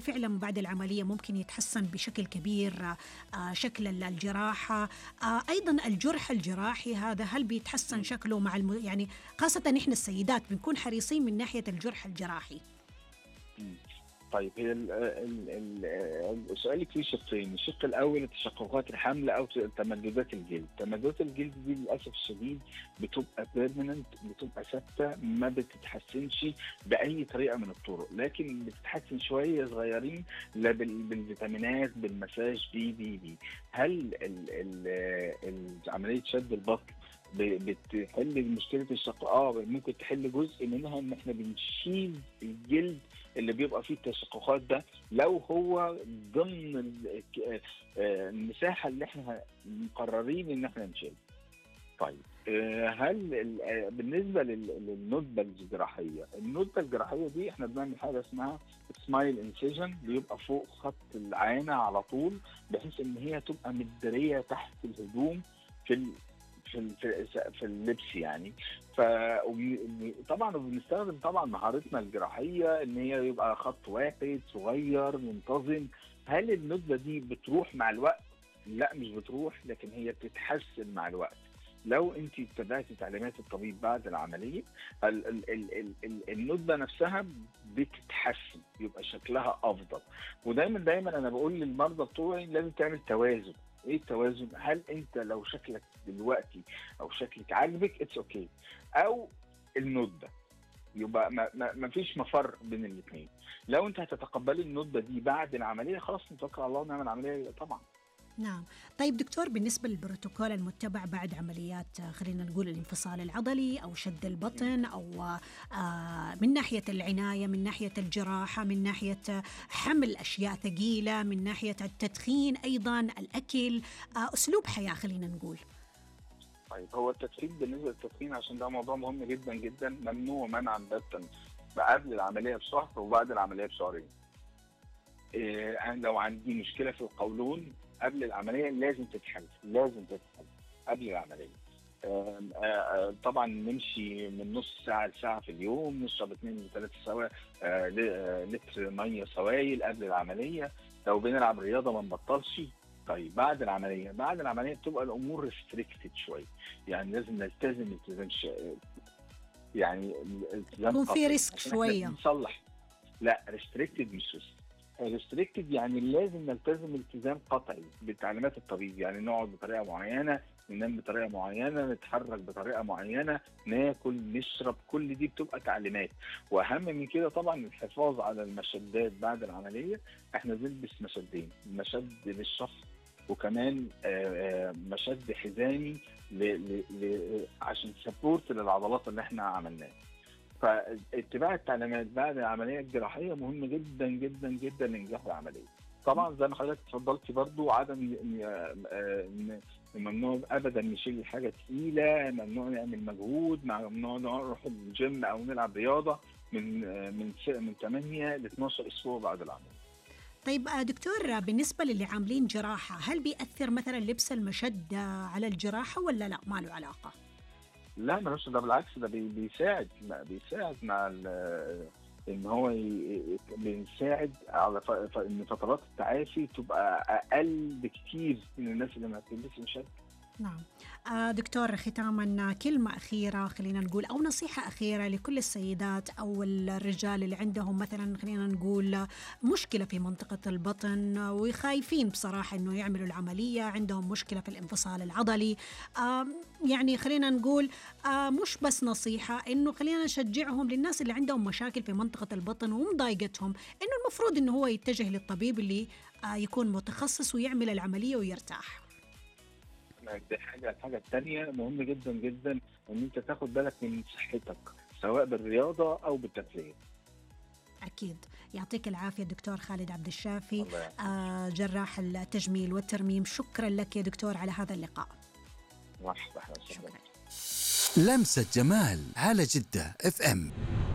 فعلا بعد العملية ممكن يتحسن بشكل كبير آه، شكل الجراحة آه، أيضا الجرح الجراحي هذا هل بيتحسن شكله مع الم... يعني خاصة إحنا السيدات بنكون حريصين من ناحية الجرح الجراحي طيب هي ال- ال- ال- سؤالك فيه شقين، الشق الاول تشققات الحمل او تمددات الجلد، تمددات الجلد دي للاسف الشديد بتبقى بيرمننت بتبقى ثابته ما بتتحسنش باي طريقه من الطرق، لكن بتتحسن شويه صغيرين لا بال- بالفيتامينات بالمساج بي بي بي. هل ال- ال- ال- عمليه شد البطن ب- بتحل مشكله الشق اه ممكن تحل جزء منها ان احنا بنشيل الجلد اللي بيبقى فيه التشققات ده لو هو ضمن ال- ك- آه، المساحه اللي احنا مقررين ان احنا نشيلها. طيب آه، هل ال- آه، بالنسبه لل- للندبه الجراحيه، الندبه الجراحيه دي احنا بنعمل حاجه اسمها سمايل انسيجن بيبقى فوق خط العانه على طول بحيث ان هي تبقى متداريه تحت الهدوم في ال... في ال... في, في اللبس يعني ف وبن- طبعا وبنستخدم طبعا مهارتنا الجراحيه ان هي يبقى خط واحد صغير منتظم هل الندبه دي بتروح مع الوقت؟ لا مش بتروح لكن هي بتتحسن مع الوقت لو انت اتبعتي تعليمات الطبيب بعد العمليه ال- ال- ال- ال- ال- الندبه نفسها بتتحسن يبقى شكلها افضل ودايما دايما انا بقول للمرضى بتوعي لازم تعمل توازن ايه التوازن؟ هل انت لو شكلك دلوقتي او شكلك عاجبك اتس اوكي okay. او الندبه يبقى ما, ما, ما فيش مفر بين الاثنين لو انت هتتقبلي الندبه دي بعد العمليه خلاص نتوكل على الله ونعمل عمليه طبعا نعم طيب دكتور بالنسبة للبروتوكول المتبع بعد عمليات آه، خلينا نقول الانفصال العضلي أو شد البطن أو آه، من ناحية العناية من ناحية الجراحة من ناحية آه، حمل أشياء ثقيلة من ناحية التدخين أيضا الأكل آه، أسلوب حياة خلينا نقول طيب هو التدخين بالنسبه للتدخين عشان ده موضوع مهم جدا جدا ممنوع منعا باتا قبل العمليه بشهر وبعد العمليه بشهرين. إيه أنا لو عندي مشكله في القولون قبل العمليه لازم تتحل لازم تتحل قبل العمليه. آم، آه، آه، طبعا نمشي من نص ساعه لساعه في اليوم نشرب اثنين لثلاث سوا آه، ل- آه، لتر ميه سوائل قبل العمليه لو بنلعب رياضه ما نبطلش طيب بعد العمليه بعد العمليه بتبقى الامور ريستريكتد شويه يعني لازم نلتزم التزام ش... يعني الالتزام يكون في قطعي ريسك عشان إحنا شوية. نصلح لا ريستريكتد مش ريسك ريستريكتد يعني لازم نلتزم التزام قطعي بتعليمات الطبيب يعني نقعد بطريقه معينه ننام بطريقه معينه نتحرك بطريقه معينه ناكل نشرب كل دي بتبقى تعليمات واهم من كده طبعا الحفاظ على المشدات بعد العمليه احنا بنلبس مشدين مشد للشخص وكمان آه، آه، مشد حزامي ل... ل... ل... عشان سبورت للعضلات اللي احنا عملناها فاتباع التعليمات بعد العمليه الجراحيه مهم جدا جدا جدا لنجاح العمليه طبعا زي ما حضرتك اتفضلتي برضو عدم آه، آه، إن ممنوع ابدا نشيل حاجه تقيله ممنوع نعمل مجهود ممنوع نروح الجيم او نلعب رياضه من آه، من س- من 8 ل 12 اسبوع بعد العمليه طيب آه، دكتور آه، بالنسبة للي عاملين جراحة هل بيأثر مثلا لبس المشد آه، على الجراحة ولا لا ما له علاقة؟ لا ملوش ده بالعكس ده بي- بيساعد لا بيساعد مع ال- ان هو ي- بيساعد على ف- ف- ان فترات التعافي تبقى اقل بكتير من الناس اللي ما بتلبسش مشد نعم آه، دكتور ختاما آه، كلمة أخيرة خلينا نقول أو نصيحة أخيرة لكل السيدات أو الرجال اللي عندهم مثلا خلينا نقول آه، مشكلة في منطقة البطن آه، وخايفين بصراحة أنه يعملوا العملية عندهم مشكلة في الانفصال العضلي آه، يعني خلينا نقول آه، مش بس نصيحة أنه خلينا نشجعهم للناس اللي عندهم مشاكل في منطقة البطن ومضايقتهم أنه المفروض أنه هو يتجه للطبيب اللي آه، يكون متخصص ويعمل العملية ويرتاح دي حاجه الحاجه الثانيه مهم جدا جدا ان انت تاخد بالك من صحتك سواء بالرياضه او بالتغذيه أكيد يعطيك العافية دكتور خالد عبد الشافي الله يعافيك. آه جراح التجميل والترميم شكرا لك يا دكتور على هذا اللقاء مرحبا أهلا وسهلا. شكرا لمسة جمال على جدة اف ام